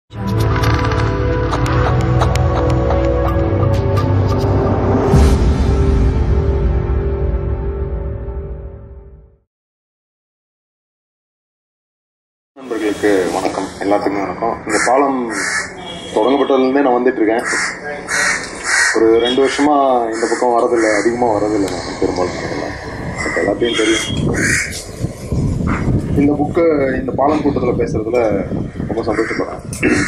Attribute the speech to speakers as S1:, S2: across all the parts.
S1: நண்பர்களுக்கு வணக்கம் எல்லாத்துக்குமே வணக்கம் இந்த பாலம் தொடங்கப்பட்டதுலேருந்தே நான் வந்துட்டு இருக்கேன் ஒரு ரெண்டு வருஷமா இந்த பக்கம் வரதில்லை அதிகமாக வரதில்லை நான் பெரும்பாலும் வரதில்லை. எனக்கு எல்லாத்தையும் தெரியும் இந்த புக்கு இந்த பாலம் கூட்டத்தில் பேசுறதுல ரொம்ப சந்தோஷப்படுறேன்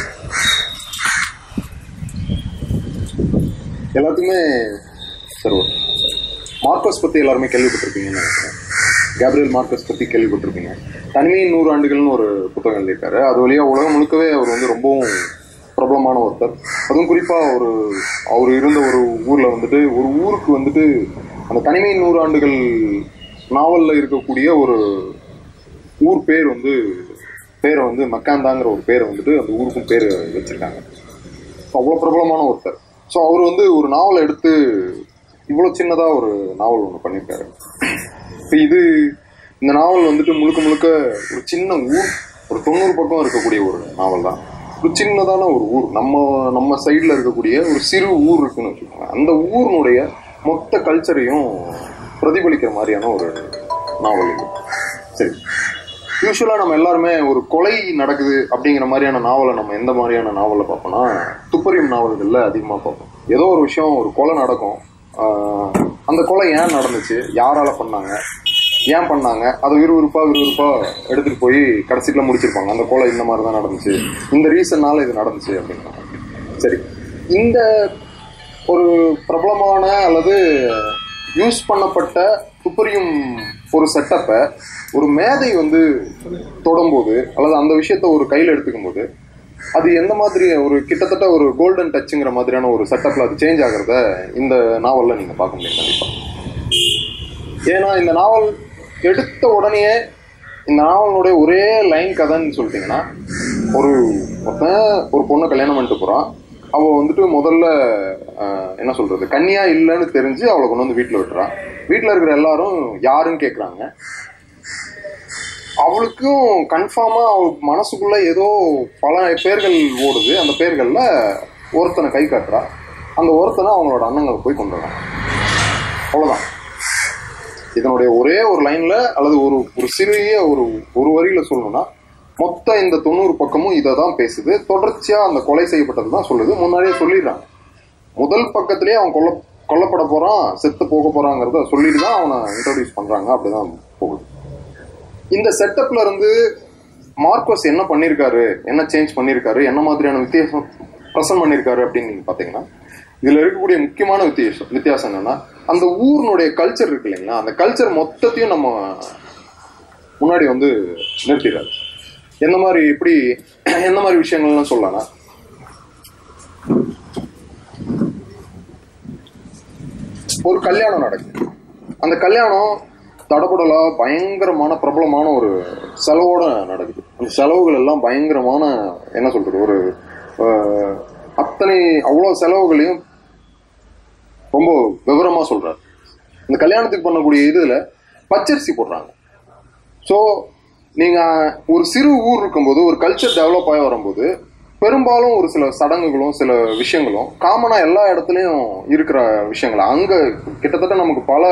S1: எல்லாத்துக்குமே சரி ஓகே. மார்க்கஸ் பற்றி எல்லாருமே கேள்விப்பட்டிருப்பீங்கன்னு நினைக்கிறேன் கேப்ரியல் மார்க்கஸ் பற்றி கேள்விப்பட்டிருப்பீங்க தனிமையின் நூறு ஆண்டுகள்னு ஒரு புத்தகம் எழுதியிருக்காரு அது வழியாக உலகம் முழுக்கவே அவர் வந்து ரொம்பவும் பிரபலமான ஒருத்தர் அதுவும் குறிப்பாக ஒரு அவர் இருந்த ஒரு ஊரில் வந்துட்டு ஒரு ஊருக்கு வந்துட்டு அந்த தனிமையின் நூறு ஆண்டுகள் நாவலில் இருக்கக்கூடிய ஒரு ஊர் பேர் வந்து பேரை வந்து மக்காந்தாங்கிற ஒரு பேரை வந்துட்டு அந்த ஊருக்கும் பேர் வச்சிருக்காங்க அவ்வளோ பிரபலமான ஒருத்தர் ஸோ அவர் வந்து ஒரு நாவலை எடுத்து இவ்வளோ சின்னதாக ஒரு நாவல் ஒன்று பண்ணியிருக்காரு இப்போ இது இந்த நாவல் வந்துட்டு முழுக்க முழுக்க ஒரு சின்ன ஊர் ஒரு தொண்ணூறு பக்கம் இருக்கக்கூடிய ஒரு நாவல் தான் ஒரு சின்னதான ஒரு ஊர் நம்ம நம்ம சைடில் இருக்கக்கூடிய ஒரு சிறு ஊர் இருக்குன்னு வச்சுக்கோங்க அந்த ஊரினுடைய மொத்த கல்ச்சரையும் பிரதிபலிக்கிற மாதிரியான ஒரு நாவல் இது சரி யூஸ்வலாக நம்ம எல்லாருமே ஒரு கொலை நடக்குது அப்படிங்கிற மாதிரியான நாவலை நம்ம எந்த மாதிரியான நாவலை பார்ப்போம்னா துப்பறியும் நாவல்களில் அதிகமாக பார்ப்போம் ஏதோ ஒரு விஷயம் ஒரு கொலை நடக்கும் ஆஹ் அந்த கொலை ஏன் நடந்துச்சு யாரால பண்ணாங்க ஏன் பண்ணாங்க அதை விறுவிறுப்பா விறுவிறுப்பா எடுத்துட்டு போய் கடைசியில் முடிச்சிருப்பாங்க அந்த கொலை இந்த மாதிரி தான் நடந்துச்சு இந்த ரீசன்னால இது நடந்துச்சு அப்படின்னா சரி இந்த ஒரு பிரபலமான அல்லது யூஸ் பண்ணப்பட்ட துப்பறியும் ஒரு செட்டப்பை ஒரு மேதை வந்து தொடும்போது அல்லது அந்த விஷயத்த ஒரு கையில் எடுத்துக்கும் போது அது எந்த மாதிரி ஒரு கிட்டத்தட்ட ஒரு கோல்டன் டச்சுங்கிற மாதிரியான ஒரு செட்டப்ல அது சேஞ்ச் ஆகிறத இந்த நாவல்ல நீங்க பார்க்க முடியும் கண்டிப்பா ஏன்னா இந்த நாவல் எடுத்த உடனே இந்த நாவலுடைய ஒரே லைன் கதைன்னு சொல்லிட்டீங்கன்னா ஒரு ஒருத்தன் ஒரு பொண்ணை கல்யாணம் பண்ணிட்டு போறான் அவ வந்துட்டு முதல்ல ஆஹ், என்ன சொல்றது கன்னியா இல்லைன்னு தெரிஞ்சு அவளை கொண்டு வந்து வீட்டில் விட்டுறான் வீட்டில் இருக்கிற எல்லாரும் யாருன்னு கேட்குறாங்க அவளுக்கும் கன்ஃபார்மா அவள் மனசுக்குள்ள ஏதோ பல பேர்கள் ஓடுது அந்த பேர்கள்ல ஒருத்தனை கை காட்டுறா அந்த ஒருத்தனை அவங்களோட அண்ணங்களை போய் கொண்டு வராங்க அவ்வளவுதான் இதனுடைய ஒரே ஒரு லைன்ல அல்லது ஒரு ஒரு சிறிய ஒரு ஒரு வரியில சொல்லணும்னா மொத்த இந்த தொண்ணூறு பக்கமும் இதை தான் பேசுது தொடர்ச்சியா அந்த கொலை செய்யப்பட்டது தான் சொல்லுது முன்னாடியே சொல்லிடுறாங்க முதல் பக்கத்திலேயே அவன் கொல்ல கொல்லப்பட போறான் செத்து போக போறாங்கிறத சொல்லிட்டு தான் அவனை இன்ட்ரோடியூஸ் பண்றாங்க அப்படிதான் போகுது இந்த செட்டப்ல இருந்து மார்க்கோஸ் என்ன பண்ணியிருக்காரு என்ன சேஞ்ச் பண்ணியிருக்காரு என்ன மாதிரியான வித்தியாசம் ப்ரெசன்ட் பண்ணியிருக்காரு அப்படின்னு நீங்க பாத்தீங்கன்னா இதுல இருக்கக்கூடிய முக்கியமான வித்தியாசம் வித்தியாசம் என்னன்னா அந்த ஊரினுடைய கல்ச்சர் இருக்கு இல்லைங்களா அந்த கல்ச்சர் மொத்தத்தையும் நம்ம முன்னாடி வந்து நிறுத்திடுறாரு எந்த மாதிரி எப்படி எந்த மாதிரி விஷயங்கள்லாம் சொல்லலாம்னா ஒரு கல்யாணம் நடக்குது அந்த கல்யாணம் தடபுடலா பயங்கரமான பிரபலமான ஒரு செலவோட நடக்குது அந்த செலவுகள் எல்லாம் பயங்கரமான என்ன சொல்றது ஒரு அஹ், அத்தனை அவ்வளோ செலவுகளையும் ரொம்ப விவரமா சொல்றாரு இந்த கல்யாணத்துக்கு பண்ணக்கூடிய இதுல பச்சரிசி போடுறாங்க ஸோ நீங்க ஒரு சிறு ஊர் இருக்கும்போது ஒரு கல்ச்சர் டெவலப் ஆகி வரும்போது பெரும்பாலும் ஒரு சில சடங்குகளும் சில விஷயங்களும் காமனா எல்லா இடத்துலயும் இருக்கிற விஷயங்கள் அங்க கிட்டத்தட்ட நமக்கு பல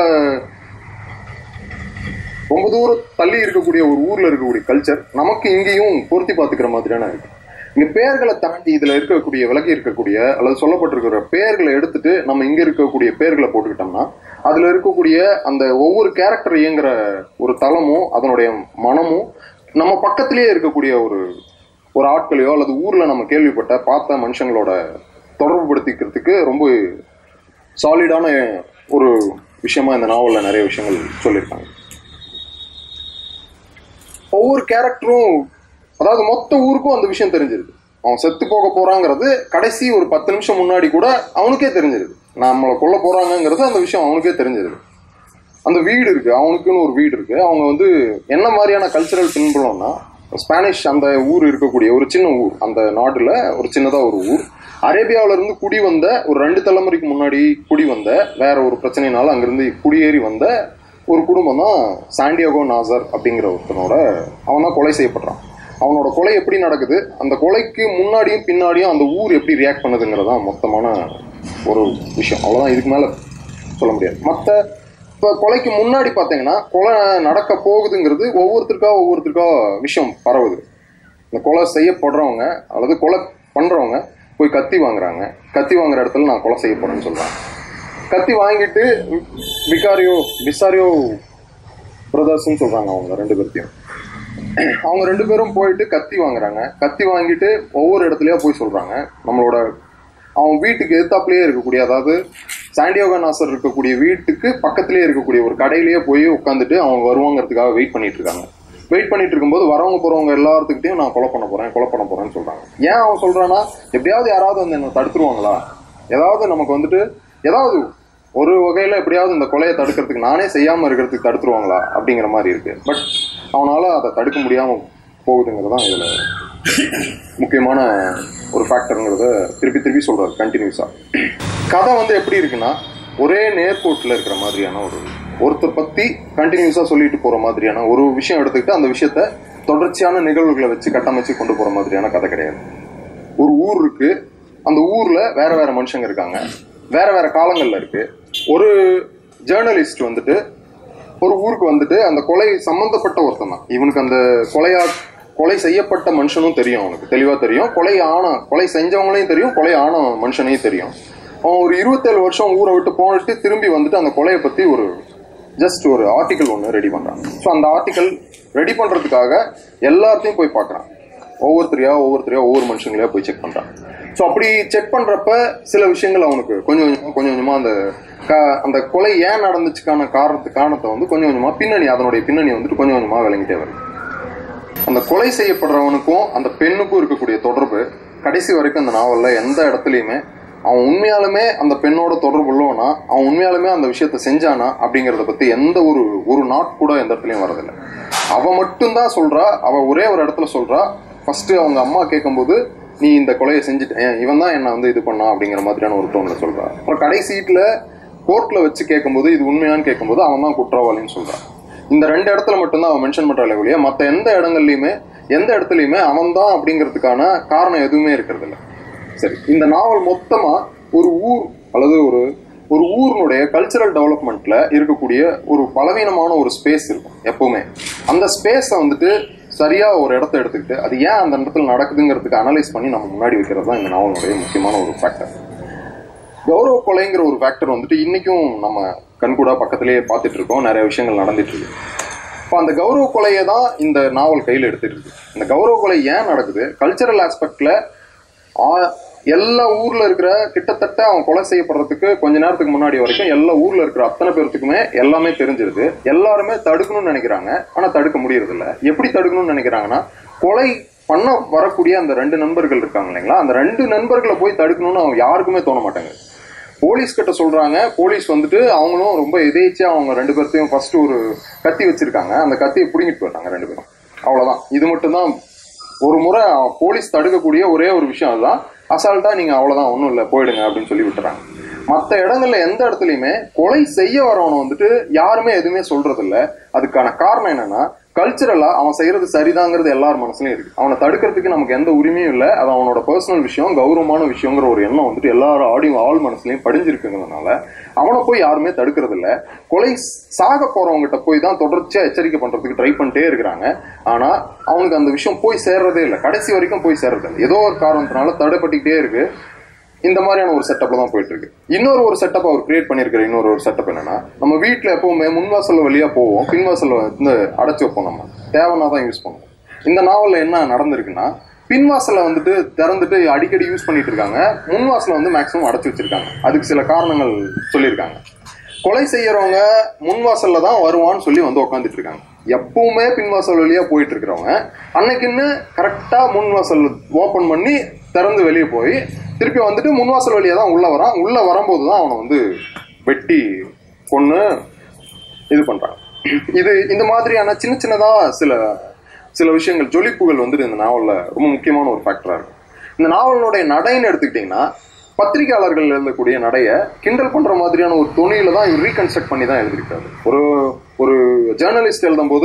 S1: ரொம்ப தூரம் தள்ளி இருக்கக்கூடிய ஒரு ஊர்ல இருக்கக்கூடிய கல்ச்சர் நமக்கு இங்கேயும் பொருத்தி பார்த்துக்கிற மாதிரியான இருக்கு இங்க பெயர்களை தாண்டி இதுல இருக்கக்கூடிய விலகி இருக்கக்கூடிய அல்லது சொல்லப்பட்டிருக்கிற பெயர்களை எடுத்துட்டு நம்ம இங்க இருக்கக்கூடிய பெயர்களை போட்டுக்கிட்டோம்னா அதுல இருக்கக்கூடிய அந்த ஒவ்வொரு கேரக்டர் இயங்குற ஒரு தளமும் அதனுடைய மனமும் நம்ம பக்கத்திலேயே இருக்கக்கூடிய ஒரு ஒரு ஆட்களையோ அல்லது ஊர்ல நம்ம கேள்விப்பட்ட பார்த்த மனுஷங்களோட தொடர்பு படுத்திக்கிறதுக்கு ரொம்ப சாலிடான ஒரு விஷயமா இந்த நாவல்ல நிறைய விஷயங்கள் சொல்லியிருக்காங்க ஒவ்வொரு கேரக்டரும் அதாவது மொத்த ஊருக்கும் அந்த விஷயம் தெரிஞ்சிருது அவன் செத்து போக போறாங்கிறது கடைசி ஒரு பத்து நிமிஷம் முன்னாடி கூட அவனுக்கே தெரிஞ்சிருது நம்மளை கொல்ல போறாங்கங்கிறது அந்த விஷயம் அவனுக்கே தெரிஞ்சிருது அந்த வீடு இருக்கு அவனுக்குன்னு ஒரு வீடு இருக்கு அவங்க வந்து என்ன மாதிரியான கல்ச்சரல் பின்புலம்னா ஸ்பானிஷ் அந்த ஊர் இருக்கக்கூடிய ஒரு சின்ன ஊர் அந்த நாட்டுல ஒரு சின்னதா ஒரு ஊர் அரேபியாவில இருந்து குடி வந்த ஒரு ரெண்டு தலைமுறைக்கு முன்னாடி குடி வந்த வேற ஒரு பிரச்சனைனால அங்கிருந்து குடியேறி வந்த ஒரு குடும்பம் தான் சாண்டியாகோ நாசர் அப்படிங்கிற ஒருத்தனோட அவன் தான் கொலை செய்யப்படுறான் அவனோட கொலை எப்படி நடக்குது அந்த கொலைக்கு முன்னாடியும் பின்னாடியும் அந்த ஊர் எப்படி ரியாக்ட் பண்ணுதுங்கிறதான் மொத்தமான ஒரு விஷயம் அவ்வளோதான் இதுக்கு மேலே சொல்ல முடியாது மற்ற இப்போ கொலைக்கு முன்னாடி பார்த்தீங்கன்னா கொலை நடக்க போகுதுங்கிறது ஒவ்வொருத்தருக்கா ஒவ்வொருத்தருக்கா விஷயம் பரவுது இந்த கொலை செய்யப்படுறவங்க அல்லது கொலை பண்ணுறவங்க போய் கத்தி வாங்குறாங்க கத்தி வாங்குற இடத்துல நான் கொலை செய்ய போறேன்னு சொல்றாங்க கத்தி வாங்கிட்டு விகாரியோ விசாரியோ பிரதர்ஸ்னு சொல்றாங்க அவங்க ரெண்டு பேர்த்தையும் அவங்க ரெண்டு பேரும் போயிட்டு கத்தி வாங்குறாங்க கத்தி வாங்கிட்டு ஒவ்வொரு இடத்துலயா போய் சொல்றாங்க நம்மளோட அவன் வீட்டுக்கு எதிர்த்தாப்புலயே இருக்கக்கூடிய அதாவது சாண்டியோகா நாசர் இருக்கக்கூடிய வீட்டுக்கு பக்கத்திலேயே இருக்கக்கூடிய ஒரு கடையிலேயே போய் உட்காந்துட்டு அவங்க வருவாங்கிறதுக்காக வெயிட் பண்ணிட்டு இருக்காங்க வெயிட் பண்ணிட்டு இருக்கும்போது வரவங்க போறவங்க எல்லாத்துக்கிட்டையும் நான் கொலை பண்ண போறேன் கொலை பண்ண போறேன்னு சொல்றாங்க ஏன் அவன் சொல்றான்னா எப்படியாவது யாராவது வந்து என்ன தடுத்துருவாங்களா ஏதாவது நமக்கு வந்துட்டு ஏதாவது ஒரு வகையில எப்படியாவது இந்த கொலையை தடுக்கிறதுக்கு நானே செய்யாம இருக்கிறதுக்கு தடுத்துருவாங்களா அப்படிங்கிற மாதிரி இருக்கு பட் அவனால அதை தடுக்க முடியாம போகுதுங்கிறது தான் இதுல முக்கியமான ஒரு ஃபேக்டருங்கிறத திருப்பி திருப்பி சொல்றாரு கண்டினியூஸா கதை வந்து எப்படி இருக்குன்னா ஒரே நேர்கோட்டில் இருக்கிற மாதிரியான ஒரு ஒருத்தர் பத்தி கண்டினியூஸா சொல்லிட்டு போற மாதிரியான ஒரு விஷயம் எடுத்துக்கிட்டு அந்த விஷயத்த தொடர்ச்சியான நிகழ்வுகளை வச்சு கட்டமைச்சு கொண்டு போற மாதிரியான கதை கிடையாது ஒரு ஊர் இருக்கு அந்த ஊர்ல வேற வேற மனுஷங்க இருக்காங்க வேற வேற காலங்கள்ல இருக்கு ஒரு ஜேர்னலிஸ்ட் வந்துட்டு ஒரு ஊருக்கு வந்துட்டு அந்த கொலை சம்பந்தப்பட்ட ஒருத்தன் தான் இவனுக்கு அந்த கொலையா கொலை செய்யப்பட்ட மனுஷனும் தெரியும் அவனுக்கு தெளிவா தெரியும் கொலை ஆன கொலை செஞ்சவங்களையும் தெரியும் கொலை ஆன மனுஷனையும் தெரியும் அவன் ஒரு இருபத்தேழு வருஷம் ஊரை விட்டு போனிட்டு திரும்பி வந்துட்டு அந்த கொலையை பத்தி ஒரு ஜஸ்ட் ஒரு ஆர்டிக்கல் ஒன்று ரெடி பண்றான் ஸோ அந்த ஆர்டிக்கல் ரெடி பண்றதுக்காக எல்லாத்தையும் போய் பார்க்கறான் ஒவ்வொருத்தரையா ஒவ்வொருத்தரையா ஒவ்வொரு மனுஷங்களையா போய் செக் பண்றான் ஸோ அப்படி செக் பண்றப்ப சில விஷயங்கள் அவனுக்கு கொஞ்சம் கொஞ்சமா கொஞ்சம் கொஞ்சமா அந்த க- அந்த கொலை ஏன் நடந்துச்சுக்கான காரணத்து காரணத்தை வந்து கொஞ்சம் கொஞ்சமா பின்னணி அதனுடைய பின்னணி வந்துட்டு கொஞ்சம் கொஞ்சமா விளங்கிட்டே வருது அந்த கொலை செய்யப்படுறவனுக்கும் அந்த பெண்ணுக்கும் இருக்கக்கூடிய தொடர்பு கடைசி வரைக்கும் அந்த நாவல்ல எந்த இடத்துலயுமே அவன் உண்மையாலுமே அந்த பெண்ணோட தொடர்பு உள்ளவனா அவன் உண்மையாலுமே அந்த விஷயத்த செஞ்சானா அப்படிங்கறத பத்தி எந்த ஒரு ஒரு நாட் கூட எந்த இடத்துலயும் வரதில்லை அவ மட்டும்தான் சொல்றா அவ ஒரே ஒரு இடத்துல சொல்றா ஃபர்ஸ்ட் அவங்க அம்மா கேட்கும்போது நீ இந்த கொலையை செஞ்சுட்ட இவன் தான் என்ன வந்து இது பண்ணா அப்படிங்கிற மாதிரியான ஒரு டோன்ல சொல்றா அப்புறம் கடைசீட்ல கோர்ட்ல வச்சு கேட்கும்போது இது உண்மையான்னு கேட்கும்போது அவன் தான் குற்றவாளின்னு சொல்றான் இந்த ரெண்டு இடத்துல மட்டும்தான் அவன் மென்ஷன் பண்றாலே ஒழிய மற்ற எந்த இடங்கள்லயுமே எந்த இடத்துலயுமே அவன் தான் அப்படிங்கிறதுக்கான காரணம் எதுவுமே இருக்கிறது இல்ல சரி இந்த நாவல் மொத்தமா ஒரு ஊர் அல்லது ஒரு ஒரு ஊரினுடைய கல்ச்சரல் டெவலப்மெண்ட்ல இருக்கக்கூடிய ஒரு பலவீனமான ஒரு ஸ்பேஸ் இருக்கும் எப்பவுமே அந்த ஸ்பேஸை வந்துட்டு சரியா ஒரு இடத்த எடுத்துக்கிட்டு அது ஏன் அந்த இடத்துல நடக்குதுங்கிறதுக்கு அனலைஸ் பண்ணி நம்ம முன்னாடி வைக்கிறது தான் இந்த நாவலுடைய முக்கியமான ஒரு ஃபேக்டர் கௌரவ கொலைங்கிற ஒரு ஃபேக்டர் வந்துட்டு இன்னைக்கும் நம்ம கண்கூடா பக்கத்திலேயே பார்த்துட்டு இருக்கோம் நிறைய விஷயங்கள் நடந்துட்டு இருக்கு இப்போ அந்த கௌரவ கொலையை தான் இந்த நாவல் கையில் எடுத்துட்டு இருக்கு இந்த கௌரவ கொலை ஏன் நடக்குது கல்ச்சரல் ஆஸ்பெக்ட்ல எல்லா ஊர்ல இருக்கிற கிட்டத்தட்ட அவன் கொலை செய்யப்படுறதுக்கு கொஞ்ச நேரத்துக்கு முன்னாடி வரைக்கும் எல்லா ஊர்ல இருக்கிற அத்தனை பேர்த்துக்குமே எல்லாமே தெரிஞ்சிருது எல்லாருமே தடுக்கணும்னு நினைக்கிறாங்க ஆனா தடுக்க முடியறது இல்ல எப்படி தடுக்கணும்னு நினைக்கிறாங்கன்னா கொலை பண்ண வரக்கூடிய அந்த ரெண்டு நண்பர்கள் இருக்காங்க இல்லைங்களா அந்த ரெண்டு நண்பர்களை போய் தடுக்கணும்னு அவங்க யாருக்குமே தோண மாட்டாங்க போலீஸ் கிட்ட சொல்றாங்க போலீஸ் வந்துட்டு அவங்களும் ரொம்ப எதேச்சியா அவங்க ரெண்டு பேர்த்தையும் ஃபர்ஸ்ட் ஒரு கத்தி வச்சிருக்காங்க அந்த கத்தியை பிடுங்கிட்டு போயிட்டாங்க ரெண்டு பேரும் அவ்வளவுதான் இது மட்டும்தான் ஒரு முறை போலீஸ் தடுக்கக்கூடிய ஒரே ஒரு விஷயம் அதுதான் அசால்ட்டா நீங்க அவ்வளவுதான் ஒண்ணும் இல்ல போயிடுங்க அப்படின்னு சொல்லி விட்டுறாங்க மற்ற இடங்கள்ல எந்த இடத்துலயுமே கொலை செய்ய வரவனை வந்துட்டு யாருமே எதுவுமே சொல்றது இல்ல அதுக்கான காரணம் என்னன்னா கல்ச்சரலா அவன் செய்யறது சரிதாங்கிறது எல்லார் மனசுலயும் இருக்கு அவனை தடுக்கிறதுக்கு நமக்கு எந்த உரிமையும் இல்லை அது அவனோட பர்சனல் விஷயம் கௌரவமான விஷயங்கிற ஒரு எண்ணம் வந்துட்டு எல்லாரும் ஆடியும் ஆள் மனசுலயும் படிஞ்சிருக்குங்கிறதுனால அவனை போய் யாருமே தடுக்கிறது இல்ல கொலை சாக போறவங்ககிட்ட போய் தான் தொடர்ச்சியா எச்சரிக்கை பண்றதுக்கு ட்ரை பண்ணிட்டே இருக்கிறாங்க ஆனா அவனுக்கு அந்த விஷயம் போய் சேர்றதே இல்லை கடைசி வரைக்கும் போய் சேர்றது இல்லை ஏதோ ஒரு காரணத்தினால தடைப்பட்டுக்கிட்டே இருக்கு இந்த மாதிரியான ஒரு செட்டப்ல தான் போயிட்டு இருக்கு இன்னொரு ஒரு செட்டப் அவர் கிரியேட் பண்ணிருக்கிற இன்னொரு ஒரு செட்டப் என்னன்னா நம்ம வீட்ல எப்பவுமே முன்வாசல் வழியா போவோம் பின்வாசல் வந்து அடைச்சு வைப்போம் நம்ம தேவைன்னா தான் யூஸ் பண்ணுவோம் இந்த நாவல்ல என்ன நடந்திருக்குன்னா பின்வாசலை வந்துட்டு திறந்துட்டு அடிக்கடி யூஸ் பண்ணிட்டு இருக்காங்க முன்வாசலை வந்து மேக்ஸிமம் அடைச்சு வச்சிருக்காங்க அதுக்கு சில காரணங்கள் சொல்லியிருக்காங்க கொலை செய்யறவங்க முன்வாசல்ல தான் வருவான்னு சொல்லி வந்து உட்காந்துட்டு இருக்காங்க எப்பவுமே பின்வாசல் வழியா போயிட்டு இருக்கிறவங்க அன்னைக்குன்னு கரெக்டா முன்வாசல் ஓபன் பண்ணி திறந்து வெளியே போய் திருப்பி வந்துட்டு முன்வாசல் வழியா தான் உள்ள வரான் உள்ள வரும்போது தான் அவனை வந்து வெட்டி கொன்னு இது பண்றாங்க இது இந்த மாதிரியான சின்ன சின்னதா சில சில விஷயங்கள் ஜொலிப்புகள் வந்துட்டு இந்த நாவல்ல ரொம்ப முக்கியமான ஒரு ஃபேக்டரா இருக்கு இந்த நாவலுடைய நடைன்னு எடுத்துக்கிட்டீங்கன்னா பத்திரிகையாளர்கள் எழுதக்கூடிய நடைய கிண்டல் பண்ற மாதிரியான ஒரு துணியில தான் இவர் ரீகன்ஸ்ட்ரக்ட் பண்ணி தான் எழுதியிருக்காரு ஒரு ஒரு ஜேர்னலிஸ்ட் எழுதும்போது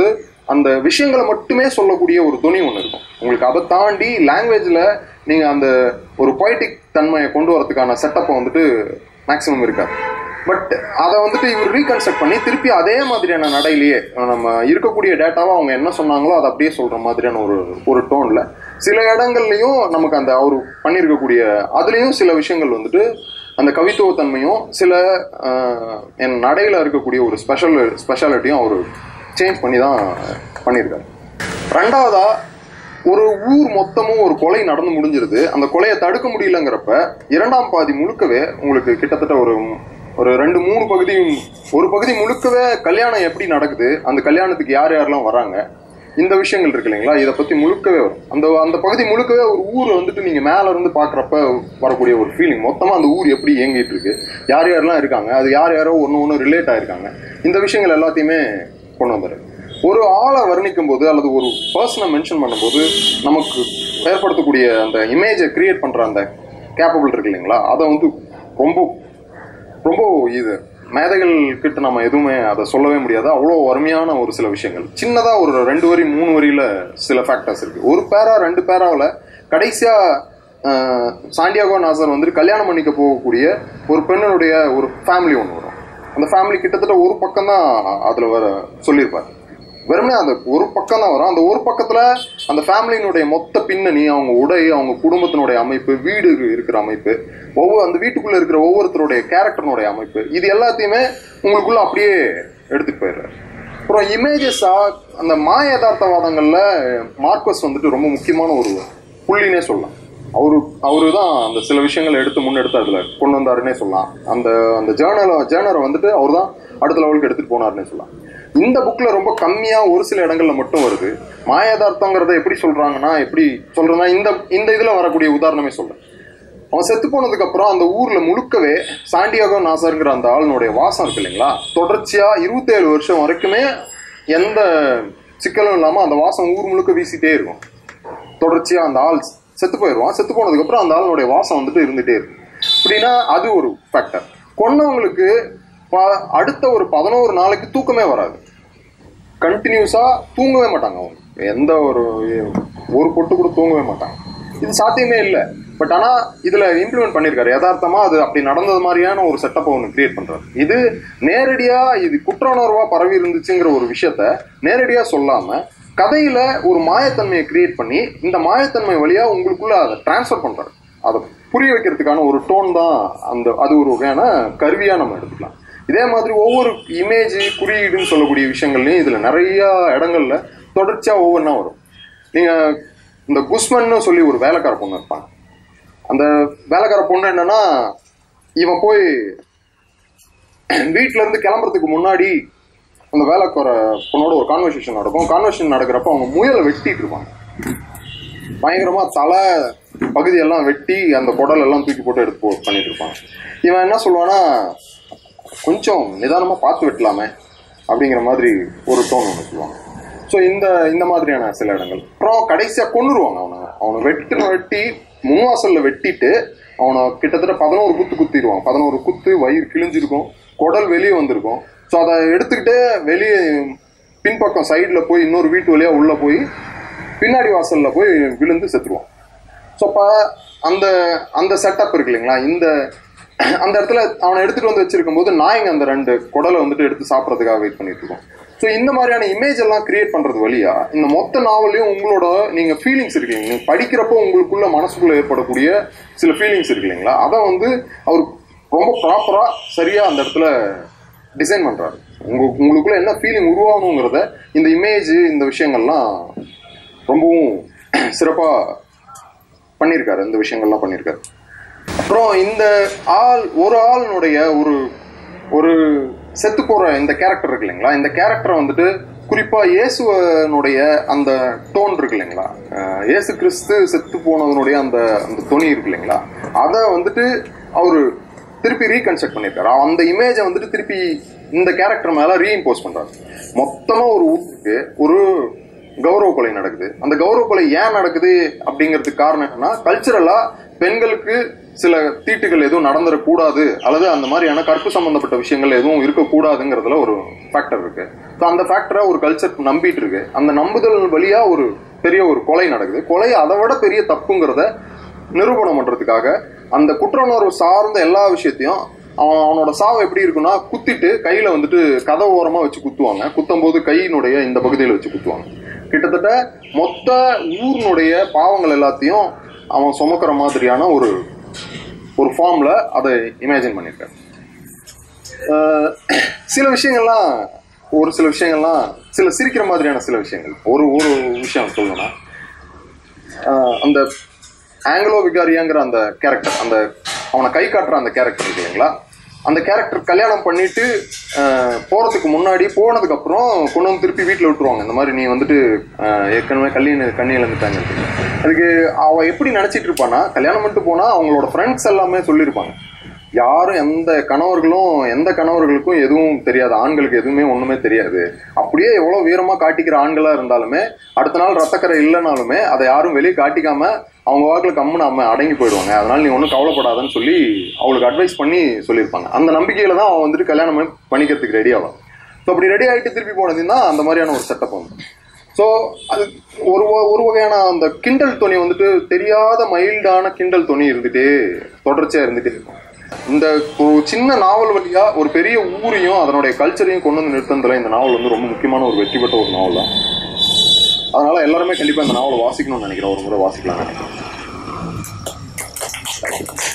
S1: அந்த விஷயங்களை மட்டுமே சொல்லக்கூடிய ஒரு துணி ஒன்று இருக்கும் உங்களுக்கு அதை தாண்டி லாங்குவேஜில் நீங்கள் அந்த ஒரு பொய்டிக் தன்மையை கொண்டு வரதுக்கான செட்டப்பை வந்துட்டு மேக்ஸிமம் இருக்காது பட் அதை வந்துட்டு இவர் ரீகன்ஸ்ட்ரக்ட் பண்ணி திருப்பி அதே மாதிரியான நடையிலேயே நம்ம இருக்கக்கூடிய டேட்டாவை அவங்க என்ன சொன்னாங்களோ அதை அப்படியே சொல்கிற மாதிரியான ஒரு ஒரு டோனில் சில இடங்கள்லையும் நமக்கு அந்த அவர் பண்ணியிருக்கக்கூடிய அதுலேயும் சில விஷயங்கள் வந்துட்டு அந்த கவித்துவத்தன்மையும் சில ஆஹ், என் நடையில் இருக்கக்கூடிய ஒரு ஸ்பெஷல் ஸ்பெஷாலிட்டியும் அவர் சேஞ்ச் பண்ணி தான் பண்ணியிருக்காரு ரெண்டாவதா ஒரு ஊர் மொத்தமும் ஒரு கொலை நடந்து முடிஞ்சிருது அந்த கொலையை தடுக்க முடியலங்கிறப்ப இரண்டாம் பாதி முழுக்கவே உங்களுக்கு கிட்டத்தட்ட ஒரு ஒரு ரெண்டு மூணு பகுதி ஒரு பகுதி முழுக்கவே கல்யாணம் எப்படி நடக்குது அந்த கல்யாணத்துக்கு யார் யாரெல்லாம் வராங்க இந்த விஷயங்கள் இருக்கு இல்லைங்களா இதை பத்தி முழுக்கவே வரும் அந்த அந்த பகுதி முழுக்கவே ஒரு ஊரை வந்துட்டு நீங்க மேல இருந்து பாக்குறப்ப வரக்கூடிய ஒரு ஃபீலிங் மொத்தமா அந்த ஊர் எப்படி இயங்கிட்டு இருக்கு யார் யாரெல்லாம் இருக்காங்க அது யார் யாரோ ஒன்று ஒன்று ரிலேட் ஆயிருக்காங்க இந்த விஷயங்கள் எல்லாத்தையுமே கொண்டு வந்துரு ஒரு ஆளை வர்ணிக்கும் போது அல்லது ஒரு பர்சனை மென்ஷன் பண்ணும்போது நமக்கு ஏற்படுத்தக்கூடிய அந்த இமேஜை கிரியேட் பண்ற அந்த கேப்பபிள் இருக்கு இல்லைங்களா அதை வந்து ரொம்ப ரொம்ப இது மேதைகள் கிட்ட நம்ம எதுவுமே அதை சொல்லவே முடியாது அவ்வளோ அருமையான ஒரு சில விஷயங்கள் சின்னதா ஒரு ரெண்டு வரி மூணு வரியில சில ஃபேக்டர்ஸ் இருக்கு ஒரு பேரா ரெண்டு பேராவில் கடைசியா ஆஹ், சாண்டியாகோ நாசர் வந்துட்டு கல்யாணம் பண்ணிக்க போகக்கூடிய ஒரு பெண்ணுடைய ஒரு ஃபேமிலி ஒன்று வரும் அந்த ஃபேமிலி கிட்டத்தட்ட ஒரு பக்கம் தான் அதில் வர சொல்லியிருப்பார் வெறுமனே அந்த ஒரு பக்கம் தான் வரும் அந்த ஒரு பக்கத்துல அந்த ஃபேமிலியினுடைய மொத்த பின்னணி அவங்க உடை அவங்க குடும்பத்தினுடைய அமைப்பு வீடு இருக்கிற அமைப்பு ஒவ்வொரு அந்த வீட்டுக்குள்ள இருக்கிற ஒவ்வொருத்தருடைய கேரக்டர்னுடைய அமைப்பு இது எல்லாத்தையுமே உங்களுக்குள்ள அப்படியே எடுத்துட்டு போயிடுறாரு அப்புறம் இமேஜஸா அந்த மாய யதார்த்தவாதங்கள்ல மார்க்கஸ் வந்துட்டு ரொம்ப முக்கியமான ஒரு புள்ளினே சொல்லலாம் அவரு அவரு தான் அந்த சில விஷயங்களை எடுத்து முன்னெடுத்து அதுல கொண்டு வந்தாருன்னே சொல்லலாம் அந்த அந்த ஜேர்னலை ஜேர்னரை வந்துட்டு அவர் தான் அடுத்த லெவலுக்கு எடுத்துட்டு போனாருன்னே சொல்லலாம் இந்த புக்ல ரொம்ப கம்மியா ஒரு சில இடங்கள்ல மட்டும் வருது மாயாதார்த்தங்கிறத எப்படி சொல்றாங்கன்னா எப்படி சொல்றேன்னா இந்த இந்த இதுல வரக்கூடிய உதாரணமே சொல்றேன் அவன் செத்து போனதுக்கு அப்புறம் அந்த ஊர்ல முழுக்கவே சாண்டியாகோ நாசருங்கிற அந்த ஆளுனுடைய வாசம் இருக்கு இல்லைங்களா தொடர்ச்சியா இருபத்தேழு வருஷம் வரைக்குமே எந்த சிக்கலும் இல்லாம அந்த வாசம் ஊர் முழுக்க வீசிட்டே இருக்கும் தொடர்ச்சியா அந்த ஆள் செத்து போயிடுவான் செத்து போனதுக்கு அப்புறம் அந்த ஆளுனுடைய வாசம் வந்துட்டு இருந்துட்டே இருக்கும் அப்படின்னா அது ஒரு ஃபேக்டர் கொன்னவங்களுக்கு ப- அடுத்த ஒரு பதினோரு நாளைக்கு தூக்கமே வராது கண்டினியூஸா தூங்கவே மாட்டாங்க அவங்க எந்த ஒரு ஒரு பொட்டு கூட தூங்கவே மாட்டாங்க இது சாத்தியமே இல்லை பட் ஆனா இதுல இம்ப்ளிமெண்ட் பண்ணிருக்காரு யதார்த்தமா அது அப்படி நடந்தது மாதிரியான ஒரு செட்டப்பை ஒன்று கிரியேட் பண்றாரு இது நேரடியா இது குற்ற உணர்வா பரவி இருந்துச்சுங்கிற ஒரு விஷயத்த நேரடியா சொல்லாம கதையில ஒரு மாயத்தன்மையை கிரியேட் பண்ணி இந்த மாயத்தன்மை வழியா உங்களுக்குள்ள அதை டிரான்ஸ்ஃபர் பண்றாரு அதை புரிய வைக்கிறதுக்கான ஒரு டோன் தான் அந்த அது ஒரு வகையான கருவியா நம்ம எடுத்துக்கலாம் இதே மாதிரி ஒவ்வொரு இமேஜ் குறியீடுன்னு சொல்லக்கூடிய விஷயங்கள்லயும் இதுல நிறைய இடங்கள்ல தொடர்ச்சியா ஒவ்வொன்றா வரும் நீங்க இந்த குஸ்மன்னு சொல்லி ஒரு வேலைக்கார பொண்ணு இருப்பாங்க அந்த வேலைக்கார பொண்ணு என்னன்னா இவன் போய் வீட்ல இருந்து கிளம்புறதுக்கு முன்னாடி அந்த வேலைக்கார பொண்ணோட ஒரு கான்வர்சேஷன் நடக்கும் கான்வர்சேஷன் நடக்கிறப்ப அவங்க முயலை வெட்டிட்டு இருப்பாங்க பயங்கரமா தலை பகுதியெல்லாம் வெட்டி அந்த குடல் எல்லாம் தூக்கி போட்டு எடுத்து போ பண்ணிட்டு இருப்பாங்க இவன் என்ன சொல்லுவானா கொஞ்சம் நிதானமா பார்த்து வெட்டலாமே அப்படிங்கிற மாதிரி ஒரு டோன் ஒன்று சொல்லுவாங்க ஸோ இந்த இந்த மாதிரியான சில இடங்கள் அப்புறம் கடைசியா கொன்னுருவாங்க அவனை அவனை வெட்டு வெட்டி முன்வாசல்ல வெட்டிட்டு அவனை கிட்டத்தட்ட பதினோரு குத்து குத்திடுவான் பதினோரு குத்து வயிறு கிழிஞ்சிருக்கும் குடல் வெளியே வந்திருக்கும் ஸோ அதை எடுத்துக்கிட்டு வெளியே பின்பக்கம் சைடில் போய் இன்னொரு வீட்டு வழியா உள்ள போய் பின்னாடி வாசல்ல போய் விழுந்து செத்துருவான் ஸோ அப்போ அந்த அந்த செட்டப் இருக்கு இல்லைங்களா இந்த அந்த இடத்துல அவனை எடுத்துட்டு வந்து வச்சிருக்கும் போது நாய்ங்க அந்த ரெண்டு குடலை வந்துட்டு எடுத்து சாப்பிட்றதுக்காக வெயிட் பண்ணிட்டு இருக்கோம் ஸோ இந்த மாதிரியான இமேஜ் எல்லாம் கிரியேட் பண்றது வழியா இந்த மொத்த நாவலையும் உங்களோட நீங்க ஃபீலிங்ஸ் இருக்கு இல்லைங்க நீங்க படிக்கிறப்போ உங்களுக்குள்ள மனசுக்குள்ள ஏற்படக்கூடிய சில ஃபீலிங்ஸ் இருக்கு இல்லைங்களா அதை வந்து அவர் ரொம்ப ப்ராப்பரா சரியா அந்த இடத்துல டிசைன் பண்றாரு உங்க உங்களுக்குள்ள என்ன ஃபீலிங் உருவாகணுங்கிறத இந்த இமேஜ் இந்த விஷயங்கள்லாம் ரொம்பவும் சிறப்பா பண்ணியிருக்காரு இந்த விஷயங்கள்லாம் பண்ணியிருக்காரு அப்புறம் இந்த ஆள் ஒரு ஆளுனுடைய ஒரு ஒரு செத்து போற இந்த கேரக்டர் இருக்கு இல்லைங்களா இந்த கேரக்டரை வந்துட்டு குறிப்பா இயேசுவனுடைய அந்த டோன் இருக்கு இல்லைங்களா அஹ் இயேசு கிறிஸ்து செத்து போனதனுடைய அந்த அந்த துணி இருக்கு இல்லைங்களா அதை வந்துட்டு அவரு திருப்பி ரீகன்ஸ்ட்ரக்ட் பண்ணியிருக்காரு அந்த இமேஜை வந்துட்டு திருப்பி இந்த கேரக்டர் மேல ரீஇம்போஸ் பண்றாரு மொத்தமா ஒரு ஊருக்கு ஒரு கௌரவ கொலை நடக்குது அந்த கௌரவ கொலை ஏன் நடக்குது அப்படிங்கிறதுக்கு காரணம் என்னன்னா கல்ச்சுரலா பெண்களுக்கு சில தீட்டுகள் எதுவும் நடந்துடக்கூடாது அல்லது அந்த மாதிரியான கற்பு சம்பந்தப்பட்ட விஷயங்கள் எதுவும் இருக்கக்கூடாதுங்கிறதுல ஒரு ஃபேக்டர் இருக்கு ஸோ அந்த ஃபேக்டரை ஒரு கல்ச்சர் நம்பிட்டு இருக்கு அந்த நம்புதல் வழியா ஒரு பெரிய ஒரு கொலை நடக்குது கொலை அதை விட பெரிய தப்புங்கிறத நிரூபணம் பண்றதுக்காக அந்த குற்ற உணர்வு சார்ந்த எல்லா விஷயத்தையும் அவன் அவனோட சாவு எப்படி இருக்குன்னா குத்திட்டு கையில வந்துட்டு கதை ஓரமா வச்சு குத்துவாங்க குத்தும் போது கையினுடைய இந்த பகுதியில் வச்சு குத்துவாங்க கிட்டத்தட்ட மொத்த ஊரினுடைய பாவங்கள் எல்லாத்தையும் அவன் சுமக்கிற மாதிரியான ஒரு ஒரு ஃபார்ம்ல அதை இமேஜின் பண்ணியிருக்காரு அஹ் சில விஷயங்கள்லாம் ஒரு சில விஷயங்கள்லாம் சில சிரிக்கிற மாதிரியான சில விஷயங்கள் ஒரு ஒரு விஷயம் சொல்லணும்னா ஆஹ் அந்த ஆங்கிலோ விகாரியாங்கிற அந்த கேரக்டர் அந்த அவனை கை காட்டுற அந்த கேரக்டர் இருக்கு இல்லைங்களா அந்த கேரக்டர் கல்யாணம் பண்ணிட்டு ஆஹ் போறதுக்கு முன்னாடி போனதுக்கு அப்புறம் கொண்டு வந்து திருப்பி வீட்டில் விட்டுருவாங்க இந்த மாதிரி நீ வந்துட்டு ஆஹ் ஏற்கனவே கல்யாண கண்ணி இழந்துட்டாங்க அதுக்கு அவ எப்படி நினைச்சிட்டு இருப்பானா கல்யாணம் பண்ணிட்டு போனா அவங்களோட ஃப்ரெண்ட்ஸ் எல்லாமே சொல்லியிருப்பாங்க யாரும் எந்த கணவர்களும் எந்த கணவர்களுக்கும் எதுவும் தெரியாது ஆண்களுக்கு எதுவுமே ஒண்ணுமே தெரியாது அப்படியே எவ்வளவு வீரமா காட்டிக்கிற ஆண்களா இருந்தாலுமே அடுத்த நாள் ரத்தக்கரை இல்லைனாலுமே அதை யாரும் வெளியே காட்டிக்காம அவங்க வாக்குல கம்முனாம அடங்கி போயிடுவாங்க அதனால நீ ஒன்றும் கவலைப்படாதன்னு சொல்லி அவளுக்கு அட்வைஸ் பண்ணி சொல்லியிருப்பாங்க அந்த நம்பிக்கையில தான் அவன் வந்துட்டு கல்யாணம் பண்ணி பண்ணிக்கிறதுக்கு ரெடி ஆகும் ஸோ அப்படி ரெடி ஆகிட்டு திருப்பி போனதுன்னா அந்த மாதிரியான ஒரு செட்டப் வந்து ஸோ அது ஒரு வ- ஒரு வகையான அந்த கிண்டல் துணி வந்துட்டு தெரியாத மைல்டான கிண்டல் துணி இருந்துட்டே தொடர்ச்சியா இருந்துட்டே இருக்கும் இந்த ஒரு சின்ன நாவல் வழியா ஒரு பெரிய ஊரையும் அதனுடைய கல்ச்சரையும் கொண்டு வந்து நிறுத்தினதுல இந்த நாவல் வந்து ரொம்ப முக்கியமான ஒரு வெற்றி பெற்ற ஒரு நாவல் தான் அதனால எல்லாருமே கண்டிப்பா இந்த நாவலை வாசிக்கணும்னு நினைக்கிறேன் ஒரு முறை வாசிக்கலாம் நினைக்கிறேன்